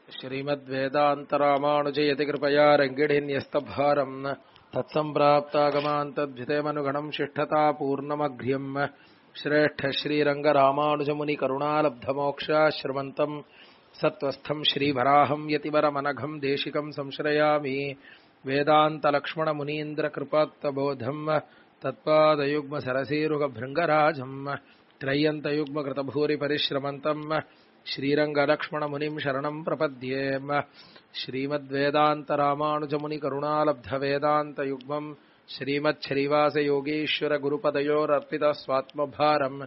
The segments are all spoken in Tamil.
श्रीमद्वेदान्तरामानुजयति कृपया रङ्गिणीन्यस्तभारम् तत्सम्प्राप्तागमान् तद्भितेमनुगणम् शिष्ठता पूर्णमघ्र्यम् श्रेष्ठ श्रीरङ्गरामानुजमुनिकरुणालब्धमोक्षाश्रमन्तम् सत्त्वस्थम् श्रीवराहम् यतिवरमनघम् देशिकम् संश्रयामि वेदान्तलक्ष्मणमुनीन्द्रकृपात्तबोधम् तत्पादयुग्मसरसीरुगभृङ्गराजम् त्रय्यन्तयुग्मकृतभूरिपरिश्रमन्तम् श्रीरङ्गलक्ष्मणमुनिम् शरणम् प्रपद्ये श्रीमद्वेदान्तरामानुजमुनिकरुणालब्धवेदान्तयुग्मम् श्रीमच्छ्रीवासयोगीश्वरगुरुपदयोरर्पितस्वात्मभारम्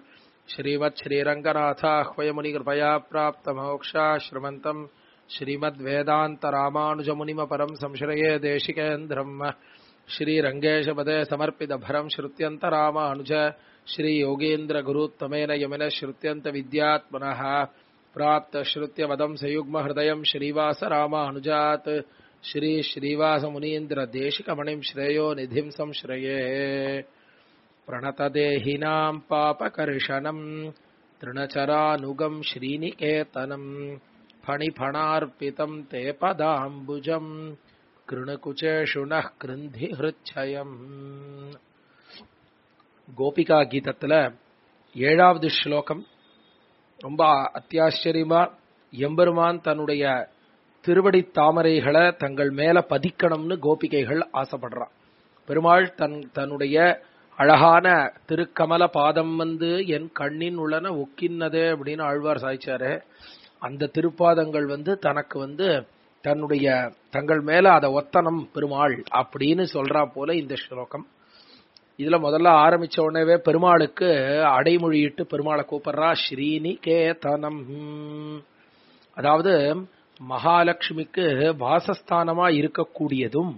श्रीमच्छ्रीरङ्गनाथाह्वयमुनिकृपया प्राप्तमोक्षाश्रमन्तम् श्रीमद्वेदान्तरामानुजमुनिमपरम् संश्रये देशिकेन्द्रम् श्रीरङ्गेशपदे समर्पितभरम् श्रुत्यन्तरामानुज श्रीयोगेन्द्रगुरुत्तमेन यमिनः श्रुत्यन्तविद्यात्मनः प्राप्तश्रुत्यवदम् सयुग्महृदयम् श्रीवासरामानुजात् श्रीश्रीवासमुनीन्द्रदेशिकमणिम् श्रेयो निधिम् संश्रये प्रणतदेहिनाम् पापकर्षणम् तृणचरानुगम् श्रीनिकेतनम् फणिफणार्पितम् ते पदाम्बुजम् கிருணகுச்சேஷு நः கிருந்தி ஹிருச்சயம் கோபிகா கீதத்துல ஏழாவது ஸ்லோகம் ரொம்ப அத்தியாச்சரியமா எம்பெருமான் தன்னுடைய திருவடி தாமரைகளை தங்கள் மேல பதிக்கணும்னு கோபிகைகள் ஆசைப்படுறான் பெருமாள் தன் தன்னுடைய அழகான திருக்கமல பாதம் வந்து என் கண்ணின் உள்ளன ஒக்கின்னதே அப்படின்னு ஆழ்வார் சாய்ச்சாரு அந்த திருப்பாதங்கள் வந்து தனக்கு வந்து தன்னுடைய தங்கள் மேல அத ஒத்தனம் பெருமாள் அப்படின்னு சொல்றா போல இந்த ஸ்லோகம் இதுல முதல்ல ஆரம்பிச்ச உடனேவே பெருமாளுக்கு அடைமொழியிட்டு பெருமாளை கூப்பிடுறா ஸ்ரீனிகேதனம் அதாவது மகாலட்சுமிக்கு வாசஸ்தானமா இருக்கக்கூடியதும்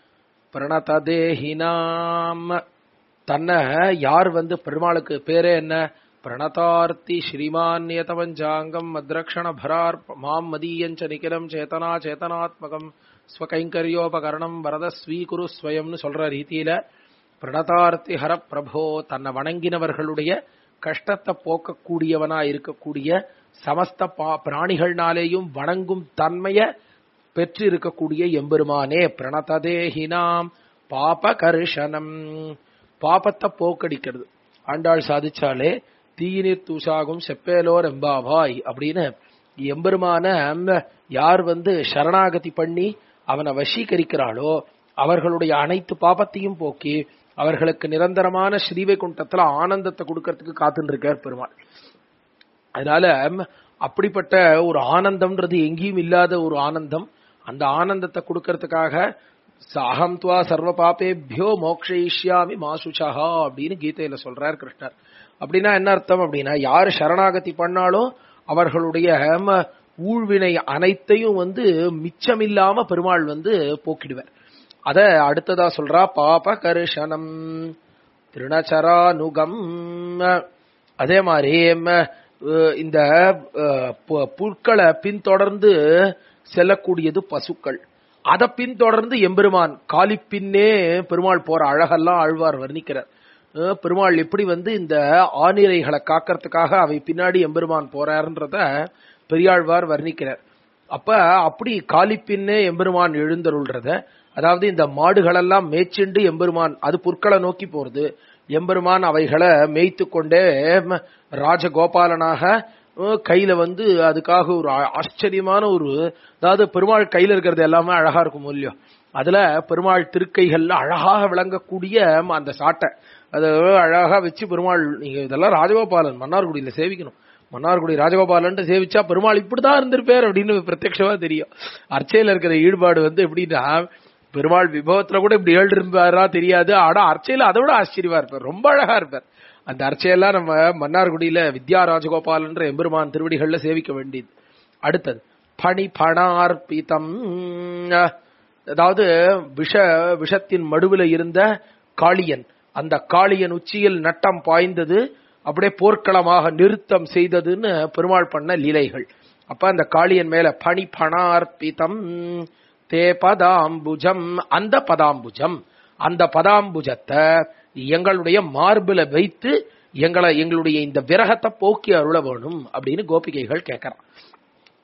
பிரணததேஹினாம் தன்னை யார் வந்து பெருமாளுக்கு பேரே என்ன பிரணதார்த்தி ஸ்ரீமான்யதவஞ்சாங்கம் மத்ரக்ஷண பரார் மாம் மதீயஞ்ச நிகிலம் சேதனா சேதனாத்மகம் ஸ்வகைங்கரியோபகரணம் வரத ஸ்வீகுரு ஸ்வயம்னு சொல்ற ரீதியில பிரணதார்த்தி ஹர பிரபோ தன்னை வணங்கினவர்களுடைய கஷ்டத்தை போக்கக்கூடியவனா இருக்கக்கூடிய சமஸ்த பிராணிகள்னாலேயும் வணங்கும் தன்மைய பெற்று இருக்கக்கூடிய எம்பெருமானே பிரணததேஹினாம் பாப கர்ஷனம் பாபத்தை போக்கடிக்கிறது ஆண்டாள் சாதிச்சாலே தீயினீர் தூசாகும் செப்பேலோர் எம்பாவாய் அப்படின்னு எம்பெருமான யார் வந்து சரணாகதி பண்ணி அவனை வசீகரிக்கிறாளோ அவர்களுடைய அனைத்து பாபத்தையும் போக்கி அவர்களுக்கு நிரந்தரமான ஸ்ரீவைகுண்டத்துல ஆனந்தத்தை கொடுக்கறதுக்கு காத்துட்டு இருக்கார் பெருமாள் அதனால அப்படிப்பட்ட ஒரு ஆனந்தம்ன்றது எங்கேயும் இல்லாத ஒரு ஆனந்தம் அந்த ஆனந்தத்தை கொடுக்கறதுக்காக அகம் துவா சர்வ பாப்பேபியோ மோக்ஷயிஷ்யாமி மாசுச்சஹா அப்படின்னு கீதையில சொல்றார் கிருஷ்ணர் அப்படின்னா என்ன அர்த்தம் அப்படின்னா யார் சரணாகதி பண்ணாலும் அவர்களுடைய ஊழ்வினை அனைத்தையும் வந்து மிச்சமில்லாம பெருமாள் வந்து போக்கிடுவார் அத அடுத்ததா சொல்றா பாப கருஷனம் திருணச்சரானுகம் அதே மாதிரி இந்த புற்களை பின்தொடர்ந்து செல்லக்கூடியது பசுக்கள் அதை பின்தொடர்ந்து எம்பெருமான் காலிப்பின்னே பெருமாள் போற அழகெல்லாம் ஆழ்வார் வர்ணிக்கிறார் பெருமாள் எப்படி வந்து இந்த ஆணிரைகளை காக்கிறதுக்காக அவை பின்னாடி எம்பெருமான் போறாருன்றத பெரியாழ்வார் வர்ணிக்கிறார் அப்ப அப்படி காலிப்பின்னே எம்பெருமான் எழுந்தருள்றத அதாவது இந்த மாடுகளெல்லாம் மேய்ச்சிண்டு எம்பெருமான் அது புற்களை நோக்கி போறது எம்பெருமான் அவைகளை மேய்த்து கொண்டே ராஜகோபாலனாக கையில வந்து அதுக்காக ஒரு ஆச்சரியமான ஒரு அதாவது பெருமாள் கையில இருக்கிறது எல்லாமே அழகா இருக்கும் இல்லையோ அதுல பெருமாள் திருக்கைகள்ல அழகாக விளங்கக்கூடிய அந்த சாட்டை அதை அழகா வச்சு பெருமாள் நீங்க இதெல்லாம் ராஜகோபாலன் மன்னார்குடியில சேவிக்கணும் மன்னார்குடி ராஜகோபாலன் சேவிச்சா பெருமாள் இப்படிதான் இருந்திருப்பேர் அப்படின்னு பிரத்யட்சமா தெரியும் அர்ச்சையில இருக்கிற ஈடுபாடு வந்து எப்படின்னா பெருமாள் விபவத்துல கூட இப்படி ஏழு இருப்பாரா தெரியாது ஆனா அர்ச்சையில அதை விட ஆச்சரியமா இருப்பார் ரொம்ப அழகா இருப்பார் அந்த அர்ச்சையெல்லாம் நம்ம மன்னார்குடியில வித்யா ராஜகோபாலன்ற எம்பெருமான் திருவடிகள்ல சேவிக்க வேண்டியது அடுத்தது பணி பணார்பிதம் அதாவது விஷ விஷத்தின் மடுவில் இருந்த காளியன் அந்த காளியன் உச்சியில் நட்டம் பாய்ந்தது அப்படியே போர்க்களமாக நிறுத்தம் செய்ததுன்னு பெருமாள் பண்ண லீலைகள் அப்ப அந்த காளியன் மேல பணி பணார்பிதம் தே பதாம்புஜம் அந்த பதாம்புஜம் அந்த பதாம்புஜத்தை எங்களுடைய மார்பில வைத்து எங்களை எங்களுடைய இந்த விரகத்தை போக்கி அருள வேணும் அப்படின்னு கோபிகைகள் கேட்கறான்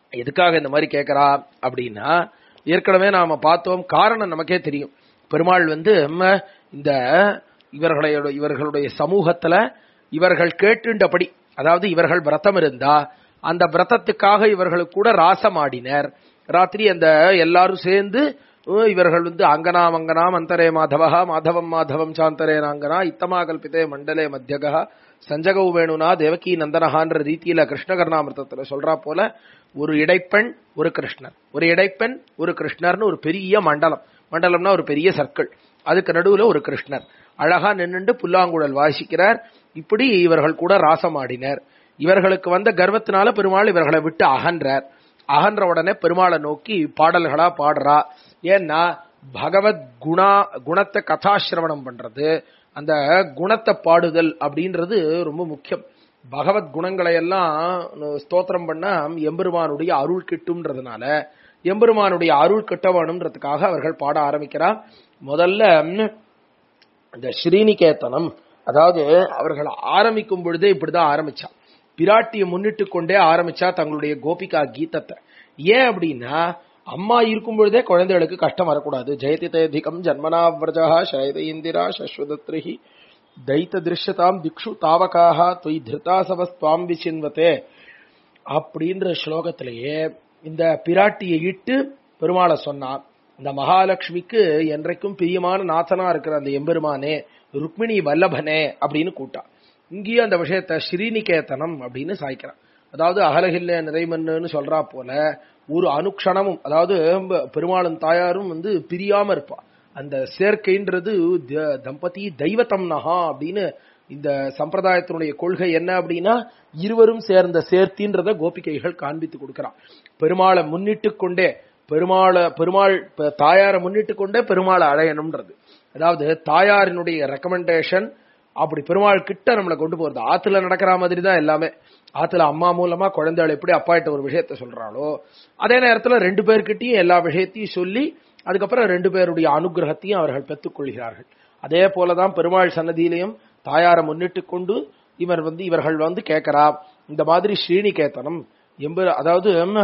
எதுக்காக இந்த மாதிரி கேட்கறா அப்படின்னா ஏற்கனவே நாம பார்த்தோம் காரணம் நமக்கே தெரியும் பெருமாள் வந்து ம, இந்த இவர்களுடைய இவர்களுடைய சமூகத்துல இவர்கள் கேட்டுண்டபடி அதாவது இவர்கள் விரதம் இருந்தா அந்த விரதத்துக்காக இவர்களுக்கு கூட ராசமாடினர் ராத்திரி அந்த எல்லாரும் சேர்ந்து அஹ், இவர்கள் வந்து அங்கனா மங்கனா மந்தரே மாதவா மாதவம் மாதவம் சாந்தரே நாங்கனா இத்தமா கல்பிதே மண்டலே மத்தியகா சஞ்சகவு வேணுனா தேவகி நந்தனஹான்ற ரீதியில கிருஷ்ணகர்ணாமிர்தத்துல சொல்றா போல ஒரு இடைப்பெண் ஒரு கிருஷ்ணர் ஒரு இடைப்பெண் ஒரு கிருஷ்ணர்னு ஒரு பெரிய மண்டலம் மண்டலம்னா ஒரு பெரிய சர்க்கிள் அதுக்கு நடுவுல ஒரு கிருஷ்ணர் அழகா நின்னுண்டு புல்லாங்குழல் வாசிக்கிறார் இப்படி இவர்கள் கூட ராசமாடினர் இவர்களுக்கு வந்த கர்வத்தினால பெருமாள் இவர்களை விட்டு அகன்றார் அகன்ற உடனே பெருமாளை நோக்கி பாடல்களா பாடுறா ஏன்னா பகவத் குணா குணத்தை கதாசிரவணம் பண்றது அந்த குணத்தை பாடுதல் அப்படின்றது ரொம்ப முக்கியம் பகவத் குணங்களை எல்லாம் ஸ்தோத்திரம் பண்ணா எம்பெருமானுடைய அருள் கிட்டும்ன்றதுனால எம்பெருமானுடைய அருள் கிட்ட வேணும்ன்றதுக்காக அவர்கள் பாட ஆரம்பிக்கிறார் முதல்ல ம், இந்த ஸ்ரீனிகேத்தனம் அதாவது அவர்கள் ஆரம்பிக்கும் பொழுதே இப்படிதான் ஆரம்பிச்சா பிராட்டியை முன்னிட்டு கொண்டே ஆரம்பிச்சா தங்களுடைய கோபிகா கீதத்தை ஏன் அப்படின்னா அம்மா இருக்கும் பொழுதே குழந்தைகளுக்கு கஷ்டம் வரக்கூடாது ஜெயதி தேதிகம் ஜன்மனா விரஜா சயத இந்திரா சஸ்வதத்ரிஹி தைத்த திருஷ்யதாம் திக்ஷு தாவகாக தொய் திருதாசவஸ்துவாம் விசின்வத்தே அப்படின்ற ஸ்லோகத்திலேயே இந்த பிராட்டியை இட்டு பெருமாளை சொன்னார் இந்த மகாலட்சுமிக்கு என்றைக்கும் பிரியமான நாதனா இருக்கிற அந்த எம்பெருமானே ருக்மிணி வல்லபனே அப்படின்னு கூட்டா இங்கேயும் அந்த விஷயத்த ஸ்ரீநிகேதனம் அப்படின்னு சாய்க்கிறான் அதாவது அகலகில்ல நிறைமன்னு சொல்றா போல ஒரு அனுக்ஷணமும் அதாவது பெருமாளும் தாயாரும் வந்து பிரியாம இருப்பா அந்த சேர்க்கைன்றது த- தம்பதி தெய்வத்தம் நகா அப்படின்னு இந்த சம்பிரதாயத்தினுடைய கொள்கை என்ன அப்படின்னா இருவரும் சேர்ந்த சேர்த்தின்றத கோபிகைகள் காண்பித்து கொடுக்கறான் பெருமாளை முன்னிட்டு கொண்டே பெருமாளை பெருமாள் ப- தாயாரை முன்னிட்டு கொண்டே பெருமாளை அடையணும்ன்றது அதாவது தாயாரினுடைய ரெக்கமெண்டேஷன் அப்படி பெருமாள் கிட்ட நம்மளை கொண்டு போறது ஆத்துல நடக்கிற மாதிரி தான் எல்லாமே ஆத்துல அம்மா மூலமா குழந்தைகள் எப்படி அப்பா கிட்ட ஒரு விஷயத்த சொல்றாளோ அதே நேரத்துல ரெண்டு பேர்கிட்டயும் எல்லா விஷயத்தையும் சொல்லி அதுக்கப்புறம் ரெண்டு பேருடைய அனுகிரகத்தையும் அவர்கள் பெற்றுக்கொள்கிறார்கள் அதே போலதான் பெருமாள் சன்னதியிலையும் தாயாரை முன்னிட்டு கொண்டு இவர் வந்து இவர்கள் வந்து கேட்கறா இந்த மாதிரி ஸ்ரீனிகேதனம் எம்ப அதாவது ம்,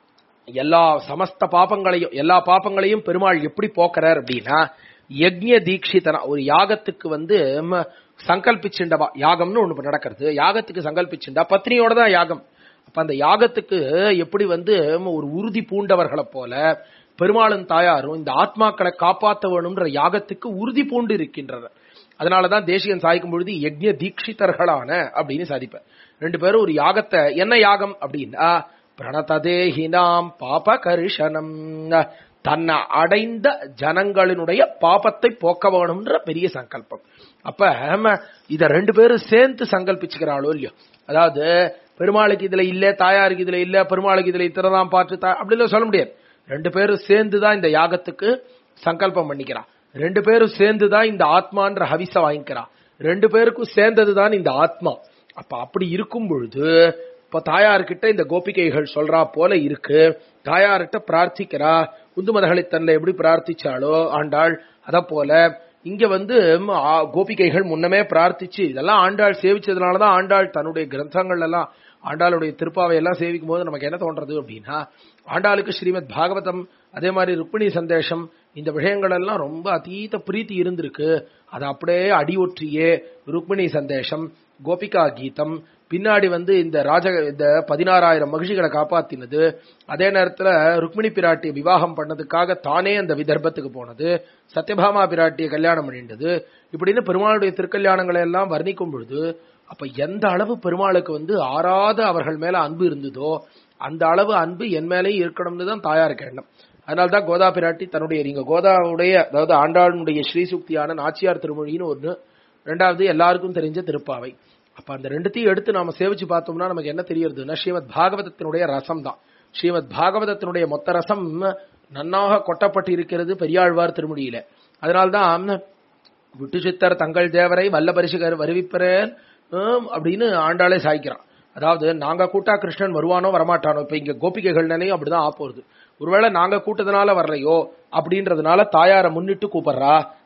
எல்லா சமஸ்த பாபங்களையும் எல்லா பாபங்களையும் பெருமாள் எப்படி போக்குறார் அப்படின்னா யக்ஞ தீட்சிதனா ஒரு யாகத்துக்கு வந்து ம், சங்கல்பிச்சுண்டவா யாகம்னு ஒண்ணு நடக்கிறது யாகத்துக்கு சங்கல்பிச்சுண்டா பத்னியோட தான் யாகம் அப்ப அந்த யாகத்துக்கு எப்படி வந்து ம், ஒரு உறுதி பூண்டவர்களை போல பெருமாளும் தாயாரும் இந்த ஆத்மாக்களை காப்பாற்ற வேணும்ன்ற யாகத்துக்கு உறுதி பூண்டு இருக்கின்றனர் அதனாலதான் தேசிகன் சாய்க்கும் பொழுது யக்ஞ தீட்சிதர்களான அப்படின்னு சாதிப்பார் ரெண்டு பேரும் ஒரு யாகத்தை என்ன யாகம் அப்படின்னா பிரணததேஹினாம் பாப கரிஷனம் தன்னை அடைந்த ஜனங்களினுடைய பாபத்தை போக்க வேணும்ன்ற பெரிய சங்கல்பம் அப்ப ஹம், இத ரெண்டு பேரும் சேர்ந்து சங்கல்பிச்சுக்கிறாளோ இல்லையோ அதாவது பெருமாளுக்கு இதுல இல்ல தாயாருக்கு இதுல இல்ல பெருமாளுக்கு இதுல இத்தனைதான் பாட்டு தா- அப்படி எல்லாம் சொல்ல முடியாது ரெண்டு பேரும் சேர்ந்து தான் இந்த யாகத்துக்கு சங்கல்பம் பண்ணிக்கிறா ரெண்டு பேரும் சேர்ந்து தான் இந்த ஆத்மான்ற ஹவிச வாங்கிக்கிறா ரெண்டு பேருக்கும் சேர்ந்தது தான் இந்த ஆத்மா அப்ப அப்படி இருக்கும் பொழுது இப்ப தாயார்கிட்ட இந்த கோபிகைகள் சொல்றா போல இருக்கு தாயார்கிட்ட பிரார்த்திக்கிறா குந்துமதகளை தன்னை எப்படி பிரார்த்திச்சாளோ ஆண்டாள் அத போல இங்க வந்து ம், ஆ, கோபிகைகள் முன்னமே பிரார்த்திச்சு இதெல்லாம் ஆண்டாள் சேவிச்சதுனாலதான் ஆண்டாள் தன்னுடைய கிரந்தங்கள் எல்லாம் ஆண்டாளுடைய திருப்பாவை எல்லாம் சேவிக்கும் போது நமக்கு என்ன தோன்றது அப்படின்னா ஆண்டாளுக்கு ஸ்ரீமத் பாகவதம் அதே மாதிரி ருக்மிணி சந்தேஷம் இந்த விஷயங்கள் எல்லாம் ரொம்ப அதீத பிரீத்தி இருந்திருக்கு அதை அப்படியே அடியொற்றியே ருக்மிணி சந்தேஷம் கோபிகா கீதம் பின்னாடி வந்து இந்த ராஜ இந்த பதினாறாயிரம் மகிழ்ச்சிகளை காப்பாத்தினது அதே நேரத்துல ருக்மிணி பிராட்டியை விவாகம் பண்ணதுக்காக தானே அந்த விதர்ப்பத்துக்கு போனது சத்யபாமா பிராட்டியை கல்யாணம் பண்ணிட்டது இப்படின்னு பெருமாளுடைய திருக்கல்யாணங்களை எல்லாம் வர்ணிக்கும் பொழுது அப்ப எந்த அளவு பெருமாளுக்கு வந்து ஆறாத அவர்கள் மேல அன்பு இருந்ததோ அந்த அளவு அன்பு என் மேலேயும் இருக்கணும்னு தான் தாயாருக்கு எண்ணம் அதனால்தான் கோதா பிராட்டி தன்னுடைய நீங்க கோதாவுடைய அதாவது ஆண்டாளுடைய ஸ்ரீசுக்தியான நாச்சியார் திருமொழின்னு ஒண்ணு ரெண்டாவது எல்லாருக்கும் தெரிஞ்ச திருப்பாவை அப்ப அந்த ரெண்டுத்தையும் எடுத்து நாம சேவிச்சு பார்த்தோம்னா நமக்கு என்ன தெரியறதுன்னா ஸ்ரீமத் பாகவதத்தினுடைய ரசம் தான் ஸ்ரீமத் பாகவதத்தினுடைய மொத்த ரசம் நன்னாக கொட்டப்பட்டு இருக்கிறது பெரியாழ்வார் திருமொழியில அதனால்தான் விட்டு சித்தர் தங்கள் தேவரை வல்ல பரிசுகர் வருவிப்பரேன் ஹம், அப்படின்னு ஆண்டாளே சாய்க்கிறான் அதாவது நாங்க கூட்டா கிருஷ்ணன் வருவானோ வரமாட்டானோ இப்ப இங்க கோபிகைகள் நிலையும் அப்படிதான் ஆப்போகுது ஒருவேளை நாங்க கூட்டதுனால வரலையோ அப்படின்றதுனால தாயாரை முன்னிட்டு கூப்பிடுறா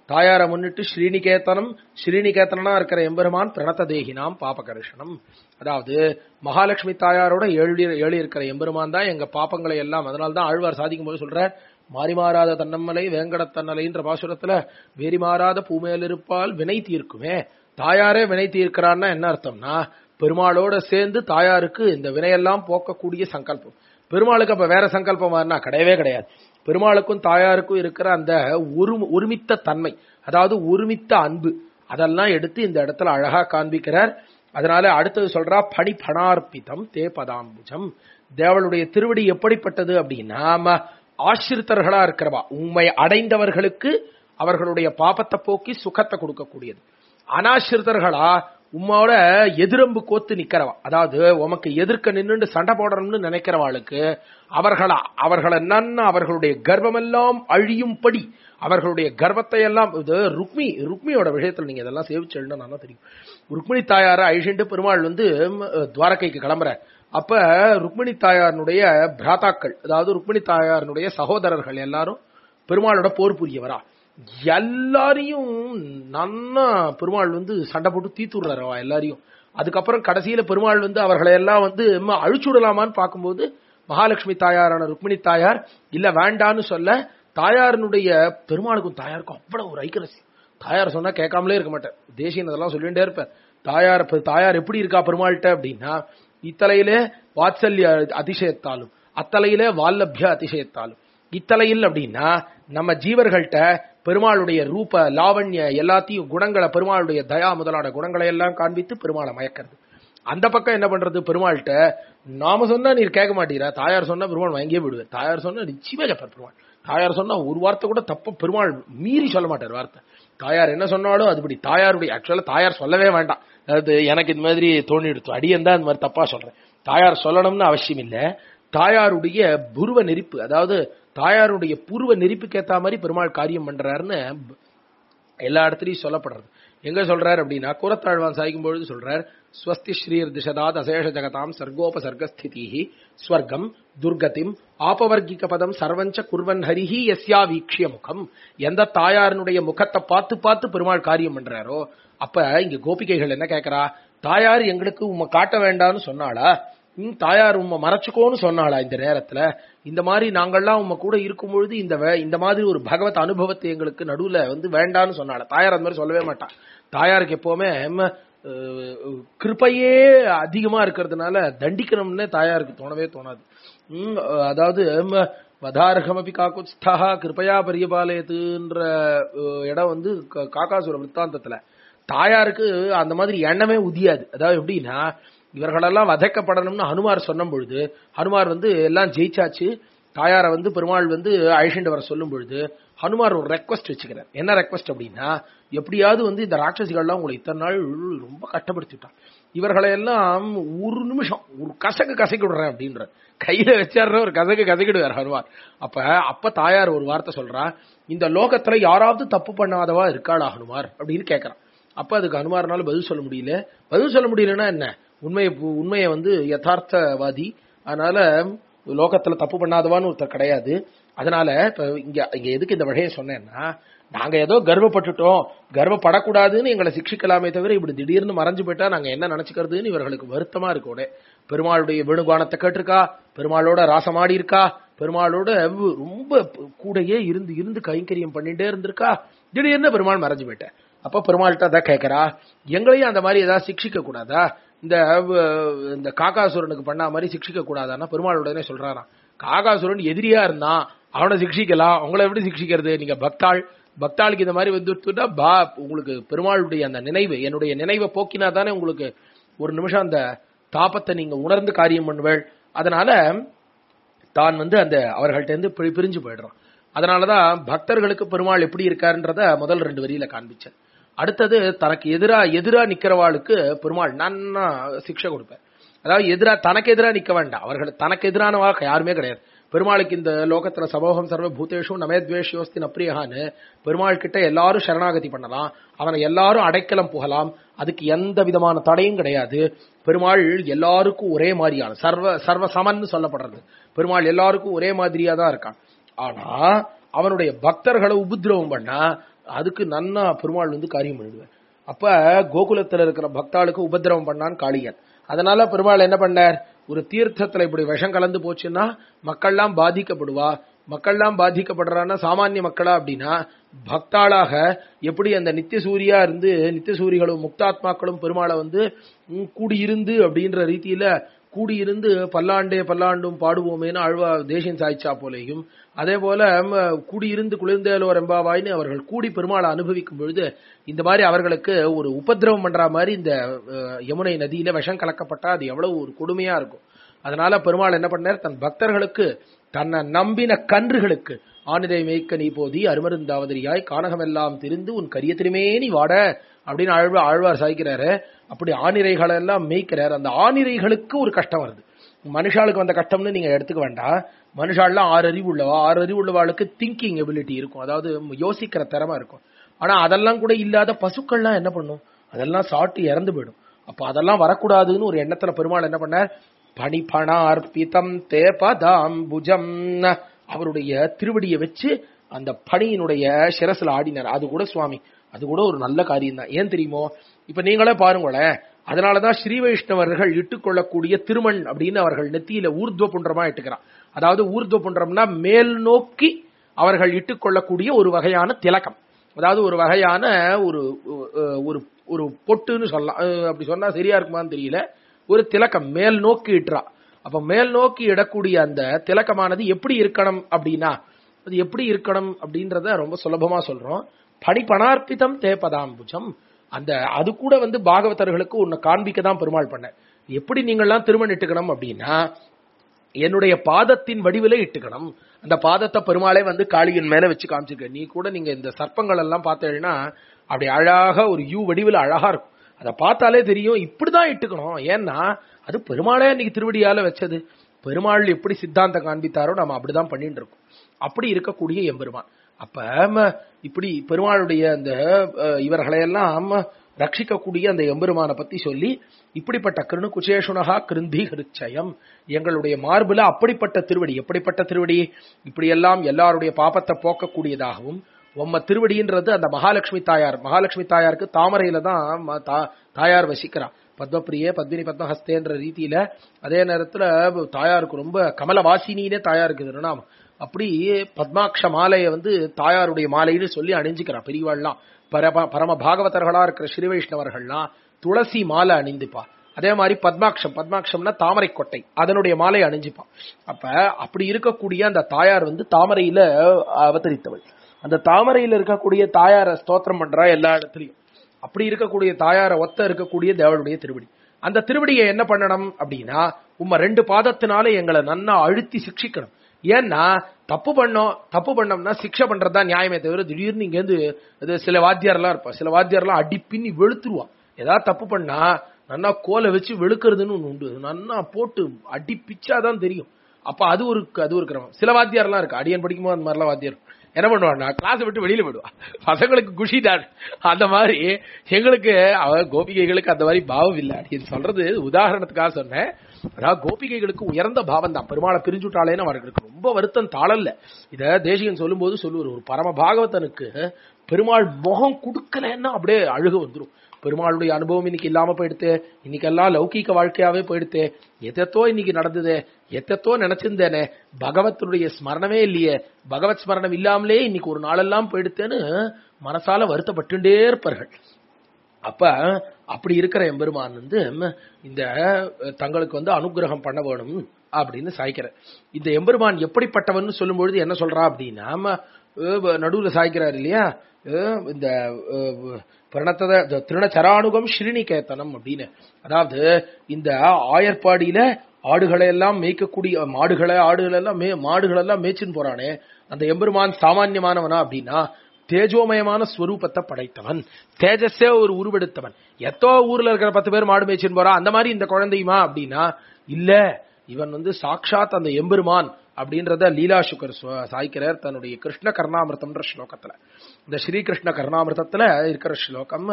தாயாரை முன்னிட்டு ஸ்ரீனிகேத்தனம் ஸ்ரீனிகேத்தனா இருக்கிற எம்பெருமான் பிரணத்த தேகினாம் பாபகர்ஷனம் அதாவது மகாலட்சுமி தாயாரோட ஏழி ஏழி இருக்கிற எம்பெருமான் தான் எங்க பாப்பங்களை எல்லாம் அதனால தான் ஆழ்வார் சாதிக்கும் போது சொல்ற மாறி மாறாத தன்னம்மலை வேங்கடத்தன்னலைன்ற பாசுரத்துல வேறி மாறாத பூமேல் இருப்பால் வினை தீர்க்குமே தாயாரே வினை தீர்க்கிறான்னா என்ன அர்த்தம்னா பெருமாளோட சேர்ந்து தாயாருக்கு இந்த வினையெல்லாம் போக்கக்கூடிய சங்கல்பம் பெருமாளுக்கு அப்ப வேற சங்கல்பமானா கிடையவே கிடையாது பெருமாளுக்கும் தாயாருக்கும் இருக்கிற அந்த ஒரு ஒருமித்த தன்மை அதாவது ஒருமித்த அன்பு அதெல்லாம் எடுத்து இந்த இடத்துல அழகா காண்பிக்கிறார் அதனால அடுத்தது சொல்றா பணி பணார்ப்பிதம் தே பதாம்புஜம் தேவளுடைய திருவடி எப்படிப்பட்டது அப்படின்னா ம- ஆசிரித்தர்களா இருக்கிறவா உண்மை அடைந்தவர்களுக்கு அவர்களுடைய பாபத்தை போக்கி சுகத்தை கொடுக்கக்கூடியது அனாசிரித்தர்களா உம்மோட எதிரம்பு கோத்து நிக்கிறவா அதாவது உமக்கு எதிர்க்க நின்னுண்டு சண்டை போடணும்னு நினைக்கிறவாளுக்கு அவர்களா அவர்களை நன்னா அவர்களுடைய கர்வமெல்லாம் அழியும்படி அவர்களுடைய கர்வத்தை எல்லாம் இது ருக்மி ருக்மியோட விஷயத்துல நீங்க இதெல்லாம் சேவிச்சேன்னா நல்லா தெரியும் ருக்மிணி தாயார அழிச்சுட்டு பெருமாள் வந்து ம், துவாரகைக்கு கிளம்புற அப்ப ருக்மிணி தாயாரனுடைய பிராதாக்கள் அதாவது ருக்மிணி தாயாரனுடைய சகோதரர்கள் எல்லாரும் பெருமாளோட போர் புரியவரா எல்லாரையும் நன்னா பெருமாள் வந்து சண்டை போட்டு தீத்துடுறாரு அவ எல்லாரையும் அதுக்கப்புறம் கடைசியில பெருமாள் வந்து அவர்களை எல்லாம் வந்து ம், அழிச்சுடலாமான்னு பார்க்கும்போது மகாலட்சுமி தாயாரான ருக்மிணி தாயார் இல்ல வேண்டான்னு சொல்ல தாயாரனுடைய பெருமாளுக்கும் தாயாருக்கும் அவ்வளவு ஒரு ஐக்கரசியம் தாயார் சொன்னா கேட்காமலே இருக்க மாட்டேன் தேசியன் அதெல்லாம் சொல்லிட்டே இருப்பேன் தாயார் தாயார் எப்படி இருக்கா பெருமாள்கிட்ட அப்படின்னா இத்தலையிலே வாத்சல்ய அதிசயத்தாலும் அத்தலையிலே வால்லபிய அதிசயத்தாலும் இத்தலையில் அப்படின்னா நம்ம ஜீவர்கள்ட்ட பெருமாளுடைய ரூப லாவண்ய எல்லாத்தையும் குணங்களை பெருமாளுடைய தயா முதலான குணங்களை எல்லாம் காண்பித்து பெருமாளை மயக்கிறது அந்த பக்கம் என்ன பண்றது பெருமாள்கிட்ட நாம சொன்னா நீர் கேட்க மாட்டீரா தாயார் சொன்னா பெருமாள் வாங்கியே விடுவேன் தாயார் சொன்னா நிச்சயமே கேட்பார் பெருமாள் தாயார் சொன்னா ஒரு வார்த்தை கூட தப்ப பெருமாள் மீறி சொல்ல மாட்டார் வார்த்தை தாயார் என்ன சொன்னாலும் அதுபடி தாயாருடைய ஆக்சுவலா தாயார் சொல்லவே வேண்டாம் அதாவது எனக்கு இந்த மாதிரி தோணிடுத்து அடியன் தான் இந்த மாதிரி தப்பா சொல்றேன் தாயார் சொல்லணும்னு அவசியம் இல்ல தாயாருடைய புருவ நெருப்பு அதாவது தாயாருடைய பூர்வ நெருப்புக்கு ஏத்த மாதிரி பெருமாள் காரியம் பண்றாருன்னு எல்லா இடத்துலயும் சொல்லப்படுறது எங்க சொல்றாரு அப்படின்னா கூரத்தாழ்வான் சாய்க்கும் பொழுது சொல்றார் ஸ்வஸ்தி ஸ்ரீர் திசதாத் அசேஷ ஜகதாம் சர்கோபசர்கஸ்திதி ஸ்வர்க்கம் துர்கதிம் ஆபவர்கிக பதம் சர்வஞ்ச குர்வன் ஹரிஹி யஸ்யா வீக்ஷிய முகம் எந்த தாயாரினுடைய முகத்தை பார்த்து பார்த்து பெருமாள் காரியம் பண்றாரோ அப்ப இங்க கோபிகைகள் என்ன கேக்குறா தாயார் எங்களுக்கு உம்மை காட்ட வேண்டாம்னு சொன்னாளா ம், தாயார் உம்மை மறைச்சுக்கோன்னு சொன்னாளா இந்த நேரத்துல இந்த மாதிரி நாங்கள்லாம் உம்ம கூட இருக்கும் பொழுது இந்த வே- இந்த மாதிரி ஒரு பகவத் அனுபவத்தை எங்களுக்கு நடுவுல வந்து வேண்டான்னு சொன்னாளா தாயார் அந்த மாதிரி சொல்லவே மாட்டான் தாயாருக்கு எப்பவுமே ம், அஹ், கிருபையே அதிகமா இருக்கிறதுனால தண்டிக்கணும்னே தாயாருக்கு தோணவே தோணாது ம், அதாவது ம், வதார்ஹமபி காக்குத்ஸ்தா கிருபையா பரியபாலயத்துன்ற அஹ், இடம் வந்து க- காக்காசுர விற்த்தாந்தத்துல தாயாருக்கு அந்த மாதிரி எண்ணமே உதியாது அதாவது எப்படின்னா இவர்களெல்லாம் வதைக்கப்படணும்னு ஹனுமார் சொன்ன பொழுது ஹனுமார் வந்து எல்லாம் ஜெயிச்சாச்சு தாயாரை வந்து பெருமாள் வந்து அழிச்சுட்டு வர சொல்லும் பொழுது ஹனுமார் ஒரு ரெக்வஸ்ட் வச்சுக்கிறார் என்ன ரெக்வஸ்ட் அப்படின்னா எப்படியாவது வந்து இந்த ராட்சசிகள்லாம் உங்களை இத்தனை நாள் ரொம்ப கஷ்டப்படுத்திட்டான் இவர்களை எல்லாம் ஒரு நிமிஷம் ஒரு கசக்கு கசக்கி விடுறேன் அப்படின்ற கையில வச்சாருன்னா ஒரு கசக்கு கசக்கிடுவார் ஹனுமார் அப்ப அப்ப தாயார் ஒரு வார்த்தை சொல்றா இந்த லோகத்துல யாராவது தப்பு பண்ணாதவா இருக்காளா ஹனுமார் அப்படின்னு கேக்குறான் அப்ப அதுக்கு ஹனுமாரனால பதில் சொல்ல முடியல பதில் சொல்ல முடியலன்னா என்ன உண்மையை பு- உண்மையை வந்து யதார்த்தவாதி அதனால லோகத்துல தப்பு பண்ணாதவான்னு ஒருத்தர் கிடையாது அதனால இப்ப இங்க இங்க எதுக்கு இந்த வகையை சொன்னேன்னா நாங்க ஏதோ கர்வப்பட்டுட்டோம் கர்வப்படக்கூடாதுன்னு எங்களை சிக்ஷிக்கலாமே தவிர இப்படி திடீர்னு மறைஞ்சு போயிட்டா நாங்க என்ன நினைச்சுக்கிறதுன்னு இவர்களுக்கு வருத்தமா இருக்கோட பெருமாளுடைய வேணுகானத்தை கேட்டிருக்கா பெருமாளோட ராசமாடி இருக்கா பெருமாளோட வ்- ரொம்ப கூடயே இருந்து இருந்து கைங்கரியம் பண்ணிட்டே இருந்திருக்கா திடீர்னு பெருமாள் மறைஞ்சு போயிட்டேன் அப்ப பெருமாள்கிட்ட அதான் கேட்கறா எங்களையும் அந்த மாதிரி ஏதாவது சிக்ஷிக்க கூடாதா இந்த அஹ், இந்த காக்காசுரனுக்கு பண்ணா மாதிரி சிக்ஷிக்க கூடாதான்னா பெருமாள் உடனே சொல்றாராம் காகாசுரன் எதிரியா இருந்தான் அவனை சிக்ஷிக்கலாம் உங்களை எப்படி சிக்ஷிக்கிறது நீங்க பக்தாள் பக்தாளுக்கு இந்த மாதிரி வந்துட்டுனா பா உங்களுக்கு பெருமாளுடைய அந்த நினைவு என்னுடைய நினைவை போக்கினா தானே உங்களுக்கு ஒரு நிமிஷம் அந்த தாபத்தை நீங்க உணர்ந்து காரியம் பண்ணுவேள் அதனால தான் வந்து அந்த அவர்கள்ட்ட இருந்து பிரி- பிரிஞ்சு போயிடுறான் அதனாலதான் பக்தர்களுக்கு பெருமாள் எப்படி இருக்காருன்றத முதல் ரெண்டு வரியில காண்பிச்சேன் அடுத்தது தனக்கு எதிரா எதிரா நிக்கிறவாளுக்கு பெருமாள் நன்னா சிக்ஷை கொடுப்பார் அதாவது எதிரா தனக்கு எதிரா நிக்க வேண்டாம் அவர்கள் தனக்கு எதிரானவா யாருமே கிடையாது பெருமாளுக்கு இந்த லோகத்துல சமூகம் சர்வ பூதேஷும் நமேத்வேஷியோஸ்தி நப்ரியகான்னு பெருமாள் கிட்ட எல்லாரும் சரணாகதி பண்ணலாம் அவனை எல்லாரும் அடைக்கலம் புகலாம் அதுக்கு எந்த விதமான தடையும் கிடையாது பெருமாள் எல்லாருக்கும் ஒரே மாதிரியான சர்வ சர்வ சமன்னு சொல்லப்படுறது பெருமாள் எல்லாருக்கும் ஒரே மாதிரியா தான் இருக்கான் ஆனா அவனுடைய பக்தர்களை உபதிரவம் பண்ணா அதுக்கு நன்னா பெருமாள் வந்து காரியம் பண்ணிடுவார் அப்ப கோகுலத்துல இருக்கிற பக்தாளுக்கு உபத்திரவம் பண்ணான் காளியன் அதனால பெருமாள் என்ன பண்ணார் ஒரு தீர்த்தத்துல இப்படி விஷம் கலந்து போச்சுன்னா மக்கள்லாம் பாதிக்கப்படுவா மக்கள்லாம் பாதிக்கப்படுறான்னா சாமானிய மக்களா அப்படின்னா பக்தாளாக எப்படி அந்த நித்திய சூரியா இருந்து நித்திய சூரிகளும் முக்தாத்மாக்களும் பெருமாளை வந்து ம், கூடியிருந்து அப்படின்ற ரீதியில கூடியிருந்து பல்லாண்டே பல்லாண்டும் பாடுவோமேன்னு அழ்வா தேசியம் சாய்ச்சா போலேயும் அதே போல ம, கூடியிருந்து குளிர்ந்தேலோ ரெம்பாவாய்னு அவர்கள் கூடி பெருமாளை அனுபவிக்கும் பொழுது இந்த மாதிரி அவர்களுக்கு ஒரு உபத்திரவம் பண்ற மாதிரி இந்த அஹ், யமுனை நதியில விஷம் கலக்கப்பட்டா அது எவ்வளவு ஒரு கொடுமையா இருக்கும் அதனால பெருமாள் என்ன பண்ணார் தன் பக்தர்களுக்கு தன்னை நம்பின கன்றுகளுக்கு ஆனிரை மேய்க்க நீ போதி அருமருந்தாவதிரியாய் கானகமெல்லாம் திரிந்து உன் கரிய திருமேனி வாட அப்படின்னு ஆழ்வா ஆழ்வார் சாய்க்கிறாரு அப்படி ஆனிரைகளை எல்லாம் மேய்க்கிறார் அந்த ஆனிரைகளுக்கு ஒரு கஷ்டம் வருது மனுஷாளுக்கு வந்த கஷ்டம்னு நீங்க எடுத்துக்க வேண்டாம் மனுஷாலாம் ஆறு அறிவு உள்ளவா ஆறு அறிவு உள்ளவாளுக்கு திங்கிங் எபிலிட்டி இருக்கும் அதாவது யோசிக்கிற திறமை இருக்கும் ஆனா அதெல்லாம் கூட இல்லாத பசுக்கள்லாம் என்ன பண்ணும் அதெல்லாம் சாப்பிட்டு இறந்து போயிடும் அப்ப அதெல்லாம் வரக்கூடாதுன்னு ஒரு எண்ணத்துல பெருமாள் என்ன பண்ணார் பணிபணார்பிதம் தேபதாம்புஜம் அவருடைய திருவடியை வச்சு அந்த பணியினுடைய சிரசுல ஆடினார் அது கூட சுவாமி அது கூட ஒரு நல்ல காரியம் தான் ஏன் தெரியுமோ இப்ப நீங்களே பாருங்களேன் அதனாலதான் ஸ்ரீ வைஷ்ணவர்கள் இட்டுக்கொள்ளக்கூடிய திருமண் அப்படின்னு அவர்கள் நெத்தியில ஊர்துவ புன்றமா இட்டுக்கிறான் அதாவது ஊர்துவ புன்றம்னா மேல் நோக்கி அவர்கள் இட்டுக்கொள்ளக்கூடிய ஒரு வகையான திலக்கம் அதாவது ஒரு வகையான ஒரு அஹ், ஒரு ஒரு பொட்டுன்னு சொல்லலாம் அஹ், அப்படி சொன்னா சரியா இருக்குமான்னு தெரியல ஒரு திலக்கம் மேல் நோக்கி இட்டுறா அப்ப மேல் நோக்கி இடக்கூடிய அந்த திலக்கமானது எப்படி இருக்கணும் அப்படின்னா அது எப்படி இருக்கணும் அப்படின்றத ரொம்ப சுலபமா சொல்றோம் பணிபணார்ப்பிதம் தேபதாம்புஜம் அந்த அது கூட வந்து பாகவதர்களுக்கு ஒன்னு காண்பிக்க தான் பெருமாள் பண்ண எப்படி நீங்கள்லாம் திருமணம் இட்டுக்கணும் அப்படின்னா என்னுடைய பாதத்தின் வடிவில இட்டுக்கணும் அந்த பாதத்தை பெருமாளே வந்து காளியின் மேல வச்சு காமிச்சிருக்க நீ கூட நீங்க இந்த சர்ப்பங்கள் எல்லாம் பார்த்தீங்கன்னா அப்படி அழகா ஒரு யூ வடிவில் அழகா இருக்கும் அதை பார்த்தாலே தெரியும் இப்படிதான் இட்டுக்கணும் ஏன்னா அது பெருமாளே இன்னைக்கு திருவடியால வச்சது பெருமாள் எப்படி சித்தாந்தம் காண்பித்தாரோ நம்ம அப்படிதான் பண்ணிட்டு இருக்கோம் அப்படி இருக்கக்கூடிய எம்பெருமான் அப்ப ம, இப்படி பெருமாளுடைய அந்த அஹ், இவர்களையெல்லாம் ரட்சிக்கக்கூடிய அந்த எம்பெருமானை பத்தி சொல்லி இப்படிப்பட்ட கிருணு குச்சேஷுனகா கிருந்தி ஹிருச்சயம் எங்களுடைய மார்புல அப்படிப்பட்ட திருவடி எப்படிப்பட்ட திருவடி இப்படியெல்லாம் எல்லாருடைய பாபத்தை போக்கக்கூடியதாகவும் உம்ம திருவடின்றது அந்த மகாலட்சுமி தாயார் மகாலட்சுமி தாயாருக்கு தாமரையில தான் ம- தா- தாயார் வசிக்கிறா பத்மப்பிரியே பத்மினி பத்மஹஸ்தேன்ற ரீதியில அதே நேரத்துல தாயாருக்கு ரொம்ப கமலவாசினினே தாயாருக்கு திருநாமம் அப்படி பத்மாக்ஷ மாலையை வந்து தாயாருடைய மாலைன்னு சொல்லி அணிஞ்சுக்கிறா பெரியவாள்லாம் பரம பரம பாகவதர்களா இருக்கிற ஸ்ரீ வைஷ்ணவர்கள்லாம் துளசி மாலை அணிந்துப்பா அதே மாதிரி பத்மாக்ஷம் பத்மாக்ஷம்னா தாமரை கொட்டை அதனுடைய மாலை அணிஞ்சுப்பா அப்ப அப்படி இருக்கக்கூடிய அந்த தாயார் வந்து தாமரையில அவதரித்தவள் அந்த தாமரையில இருக்கக்கூடிய தாயாரை ஸ்தோத்திரம் பண்றா எல்லா இடத்துலயும் அப்படி இருக்கக்கூடிய தாயாரை ஒத்த இருக்கக்கூடிய தேவனுடைய திருவடி அந்த திருவடியை என்ன பண்ணணும் அப்படின்னா உம்ம ரெண்டு பாதத்தினால எங்களை நன்னா அழுத்தி சிக்ஷிக்கணும் ஏன்னா தப்பு பண்ணோம் தப்பு பண்ணோம்னா சிக்ஷை பண்றதுதான் நியாயமே தவிர திடீர்னு இங்க இருந்து இது சில வாத்தியார்லாம் இருப்பா சில வாத்தியார்லாம் அடி பின்னி வெளுத்துருவா ஏதாவது தப்பு பண்ணா நன்னா கோலை வச்சு வெளுக்கிறதுன்னு ஒண்ணு உண்டு நன்னா போட்டு அடி பிச்சாதான் தெரியும் அப்ப அது ஒரு அது ஒரு கிரமம் சில வாத்தியார்லாம் இருக்கு அடியன் படிக்கும்போது அந்த மாதிரிலாம் வாத்தியார் இருக்கும். என்ன பண்ணுவான்னா கிளாஸ் விட்டு வெளியில போயிடுவா பசங்களுக்கு குஷி தான் அந்த மாதிரி எங்களுக்கு அவ கோபிகைகளுக்கு அந்த மாதிரி பாவம் இல்லை அப்படின்னு சொல்றது உதாரணத்துக்காக சொன்னேன் அதாவது கோபிகைகளுக்கு உயர்ந்த பாவம் தான் பெருமாளை பிரிஞ்சுட்டாலேன்னு அவர்களுக்கு ரொம்ப வருத்தம் தாளல்ல இத தேசிகன் சொல்லும்போது சொல்லுவார் ஒரு பரம பாகவதனுக்கு பெருமாள் முகம் கொடுக்கலன்னா அப்படியே அழுக வந்துரும் பெருமாளுடைய அனுபவம் இன்னைக்கு இல்லாம போயிடுத்து இன்னைக்கெல்லாம் லௌகீக வாழ்க்கையாவே போயிடுத்து எத்தத்தோ இன்னைக்கு நடந்தது எத்தத்தோ நினைச்சிருந்தேனே பகவத்துடைய ஸ்மரணமே இல்லையே பகவத் ஸ்மரணம் இல்லாமலே இன்னைக்கு ஒரு நாளெல்லாம் போயிடுத்தேன்னு மனசால வருத்தப்பட்டுட்டே இருப்பார்கள் அப்ப அப்படி இருக்கிற எம்பெருமான் வந்து ம், இந்த அஹ், தங்களுக்கு வந்து அனுகிரகம் பண்ண வேணும் அப்படின்னு சாய்க்கிற இந்த எம்பெருமான் எப்படிப்பட்டவன் சொல்லும் பொழுது என்ன சொல்றா அப்படின்னா ம, அஹ், நடுவுல சாய்க்கிறார் இல்லையா அஹ், இந்த அஹ், பிரணத்தத இந்த திருணச்சராணுகம் ஸ்ரீனிகேத்தனம் அப்படின்னு அதாவது இந்த ஆயர்பாடியில ஆடுகளை எல்லாம் மேய்க்கக்கூடிய மாடுகளை ஆடுகளை எல்லாம் மே மாடுகள் எல்லாம் மேய்ச்சின்னு போறானே அந்த எம்பெருமான் சாமான்யமானவனா அப்படின்னா தேஜோமயமான ஸ்வரூபத்தை படைத்தவன் தேஜஸே ஒரு உருவெடுத்தவன் எத்தோ ஊர்ல இருக்கிற பத்து பேர் மாடு மேய்ச்சின்னு போறான் அந்த மாதிரி இந்த குழந்தையுமா அப்படின்னா இல்ல இவன் வந்து சாக்ஷாத் அந்த எம்பெருமான் அப்படின்றத லீலா சுகர் சுவ- சாய்க்கிறார் தன்னுடைய கிருஷ்ண கர்ணாமிரதம்ன்ற ஸ்லோகத்துல இந்த ஸ்ரீ கிருஷ்ண கர்ணாமிரதத்துல இருக்கிற ஸ்லோகம்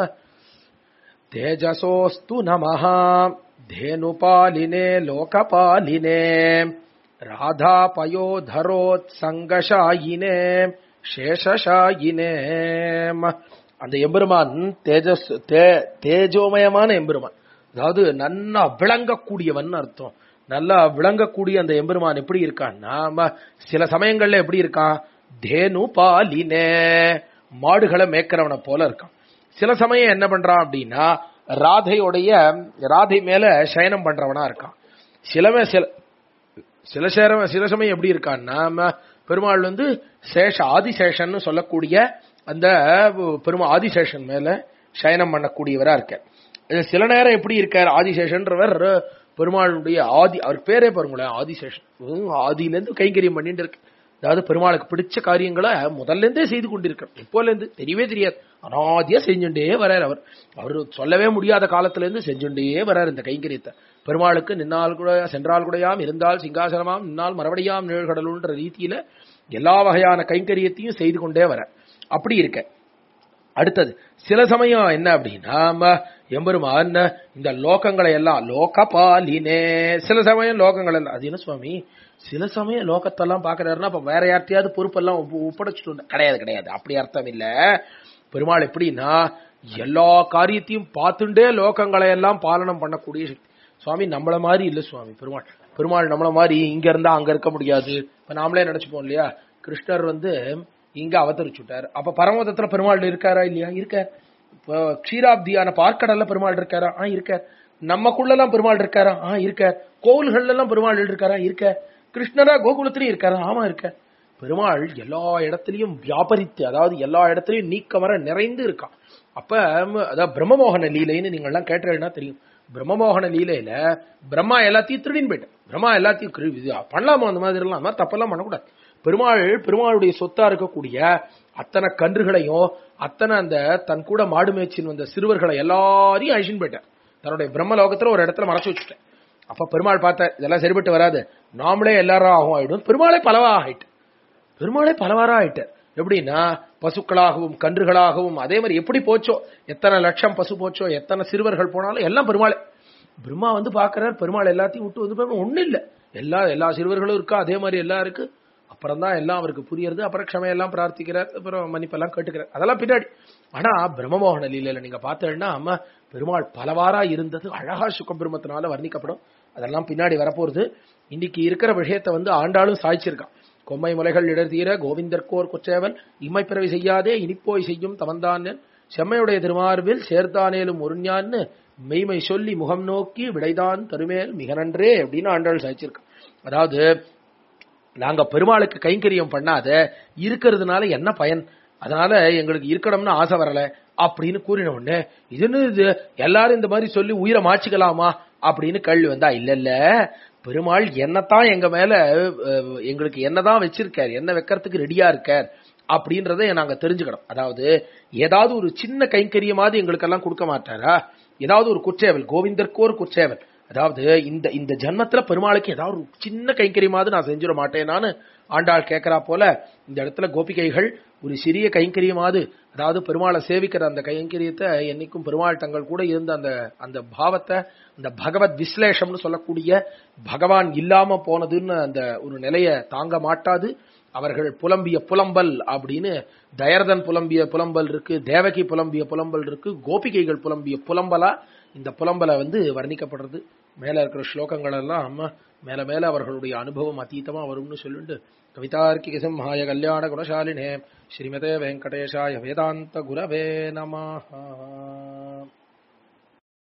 தேஜசோஸ்து நமஹ धेनुपालिने लोकपालिने राधापयोधरोत्सङ्गशायिने சேஷசாயினே ம- அந்த எம்பெருமான் தேஜஸ் தே- தேஜோமயமான எம்பெருமான் அதாவது நன்னா விளங்கக்கூடியவன் அர்த்தம் நல்லா விளங்கக்கூடிய அந்த எம்பெருமான் எப்படி இருக்கான்னா ம- சில சமயங்கள்ல எப்படி இருக்கான் தேனு பாலினே மாடுகளை மேய்க்கிறவனை போல இருக்கான் சில சமயம் என்ன பண்றான் அப்படின்னா ராதையுடைய ராதை மேல சயனம் பண்றவனா இருக்கான் சிலவே சில சில சேர சில சமயம் எப்படி இருக்கான்னா ம- பெருமாள் வந்து சேஷ ஆதிசேஷன் சொல்லக்கூடிய அந்த பெருமா ஆதிசேஷன் மேல சயனம் பண்ணக்கூடியவரா இருக்கார் இது சில நேரம் எப்படி இருக்கார் ஆதிசேஷன்றவர் பெருமாளுடைய ஆதி அவர் பேரே பாருங்களேன் ஆதிசேஷன் ஹம், ஆதியில இருந்து கைங்கரியம் பண்ணிட்டு இருக்கு அதாவது பெருமாளுக்கு பிடிச்ச காரியங்களை முதல்ல இருந்தே செய்து கொண்டிருக்கார் இப்போல இருந்து தெரியவே தெரியாது அனாதியா செஞ்சுட்டே வரார் அவர் அவர் சொல்லவே முடியாத காலத்துல இருந்து செஞ்சுட்டே வரார் இந்த கைங்கரியத்தை பெருமாளுக்கு நின்னால் கூட சென்றால் கூடயாம் இருந்தால் சிங்காசனமாம் நின்னால் மறுபடியாம் நிழல்கடலுன்ற ரீதியில எல்லா வகையான கைங்கரியத்தையும் செய்து கொண்டே வர அப்படி இருக்க அடுத்தது சில சமயம் என்ன அப்படின்னா ம- எம்பெருமான் இந்த லோகங்களை எல்லாம் லோகபாலினே சில சமயம் லோகங்கள் எல்லாம் அது என்ன சுவாமி சில சமயம் லோகத்தெல்லாம் பாக்குறாருன்னா அப்ப வேற யார்ட்டையாவது பொறுப்பெல்லாம் ஒப்பு- ஒப்படைச்சிட்டு வந்தா- கிடையாது கிடையாது அப்படி அர்த்தம் இல்ல பெருமாள் எப்படின்னா எல்லா காரியத்தையும் பார்த்துட்டே லோகங்களை எல்லாம் பாலனம் பண்ணக்கூடிய சக்தி சுவாமி நம்மள மாதிரி இல்ல சுவாமி பெருமாள் பெருமாள் நம்மள மாதிரி இங்க இருந்தா அங்க இருக்க முடியாது இப்ப நாமளே நினைச்சுப்போம் இல்லையா கிருஷ்ணர் வந்து இங்க அவதரிச்சுட்டார் அப்ப பரமதத்துல பெருமாள் இருக்காரா இல்லையா இருக்கார் இப்போ க்ஷீராப்தியான பார்க்கடல்ல பெருமாள் இருக்காரா ஆ இருக்கார் நம்மக்குள்ளெல்லாம் பெருமாள் இருக்காரா ஆ இருக்கார் கோவில்கள்ல எல்லாம் பெருமாள் இருக்காரா இருக்கார் கிருஷ்ணரா கோகுலத்திலயும் இருக்காரா ஆமா இருக்கார் பெருமாள் எல்லா இடத்துலயும் வியாபரித்து அதாவது எல்லா இடத்துலயும் நீக்கமர நிறைந்து இருக்கான் அப்ப ம், அதாவது பிரம்மமோகன லீலைன்னு நீங்க எல்லாம் கேட்டீங்கன்னா தெரியும் பிரம்மமோகன லீலையில பிரம்மா எல்லாத்தையும் திருடின்னு போயிட்டேன் பிரம்மா எல்லாத்தையும் கிரு- இது பண்ணலாமா அந்த மாதிரி எல்லாம் அந்த மாதிரி தப்பெல்லாம் பண்ணக்கூடாது பெருமாள் பெருமாளுடைய சொத்தா இருக்கக்கூடிய அத்தனை கன்றுகளையும் அத்தனை அந்த தன் கூட மாடு மேய்ச்சின்னு வந்த சிறுவர்களை எல்லாரையும் அழிச்சுன்னு போயிட்டேன் தன்னுடைய பிரம்ம லோகத்துல ஒரு இடத்துல மறைச்சு வச்சுட்டேன் அப்ப பெருமாள் பார்த்த இதெல்லாம் சரிபட்டு வராது நாமளே எல்லாரும் ஆகும் ஆயிடும் பெருமாளே பலவா ஆயிட்டு பெருமாளே பலவாரா ஆயிட்டார் எப்படின்னா பசுக்களாகவும் கன்றுகளாகவும் அதே மாதிரி எப்படி போச்சோ எத்தனை லட்சம் பசு போச்சோ எத்தனை சிறுவர்கள் போனாலும் எல்லாம் பெருமாளே பிரம்மா வந்து பாக்குறார் பெருமாள் எல்லாத்தையும் விட்டு வந்து பாருங்க ஒண்ணும் இல்ல எல்லா எல்லா சிறுவர்களும் இருக்கா அதே மாதிரி எல்லாம் இருக்கு அப்புறம் தான் எல்லாம் அவருக்கு புரியுறது அப்புறம் க்ஷமையெல்லாம் பிரார்த்திக்கிறார் அப்புறம் மன்னிப்பெல்லாம் கேட்டுக்கிறார் அதெல்லாம் பின்னாடி ஆனா பிரம்மமோகன லீலையில நீங்க பார்த்தேன்னா அம்மா பெருமாள் பலவாரா இருந்தது அழகா சுகபிரமத்தினால வர்ணிக்கப்படும் அதெல்லாம் பின்னாடி வரப்போறது இன்னைக்கு இருக்கிற விஷயத்தை வந்து ஆண்டாளும் சாய்ச்சிருக்கான் கொம்மை முலைகள் இடர்தீர கோவிந்தர்கோர் கொச்சேவன் இம்மை பிறவி செய்யாதே இனிப்போய் செய்யும் தவந்தான் செம்மையுடைய திருமார்பில் சேர்த்தானேலும் ஒருஞான்னு மெய்மை சொல்லி முகம் நோக்கி விடைதான் தருமேல் மிக நன்றே அப்படின்னு ஆண்டாள் சாய்ச்சிருக்கான் அதாவது நாங்க பெருமாளுக்கு கைங்கரியம் பண்ணாத இருக்கிறதுனால என்ன பயன் அதனால எங்களுக்கு இருக்கணும்னு ஆசை வரல அப்படின்னு கூறின உடனே இதுன்னு இது எல்லாரும் இந்த மாதிரி சொல்லி உயிரை மாச்சிக்கலாமா அப்படின்னு கேள்வி வந்தா இல்ல இல்ல பெருமாள் என்னத்தான் எங்க மேல அஹ், எங்களுக்கு என்னதான் வச்சிருக்கார் என்ன வைக்கிறதுக்கு ரெடியா இருக்கார் அப்படின்றத நாங்க தெரிஞ்சுக்கணும் அதாவது ஏதாவது ஒரு சின்ன கைங்கரியமாவது எங்களுக்கெல்லாம் கொடுக்க மாட்டாரா ஏதாவது ஒரு குற்றேவல் கோவிந்தருக்கு ஒரு குற்றேவல் அதாவது இந்த இந்த ஜன்மத்துல பெருமாளுக்கு ஏதாவது ஒரு சின்ன கைங்கரியமாவது நான் செஞ்சிட மாட்டேனான்னு ஆண்டாள் கேட்கறா போல இந்த இடத்துல கோபிகைகள் ஒரு சிறிய கைங்கரியமாவது அதாவது பெருமாளை சேவிக்கிற அந்த கைங்கரியத்தை என்னைக்கும் பெருமாள் தங்கள் கூட இருந்த அந்த அந்த பாவத்தை அந்த பகவத் விஸ்லேஷம்னு சொல்லக்கூடிய பகவான் இல்லாம போனதுன்னு அந்த ஒரு நிலையை தாங்க மாட்டாது அவர்கள் புலம்பிய புலம்பல் அப்படின்னு தயரதன் புலம்பிய புலம்பல் இருக்கு தேவகி புலம்பிய புலம்பல் இருக்கு கோபிகைகள் புலம்பிய புலம்பலா இந்த புலம்பலை வந்து வர்ணிக்கப்படுறது மேல இருக்கிற ஸ்லோகங்கள் எல்லாம் அம்மா மேல மேல அவர்களுடைய அனுபவம் அதீதமா வரும்னு சொல்லிட்டு கவிதார்க்கிக சிம்ஹாய கல்யாண குணசாலினே ஸ்ரீமதே வெங்கடேஷாய வேதாந்த குரவே நமஹ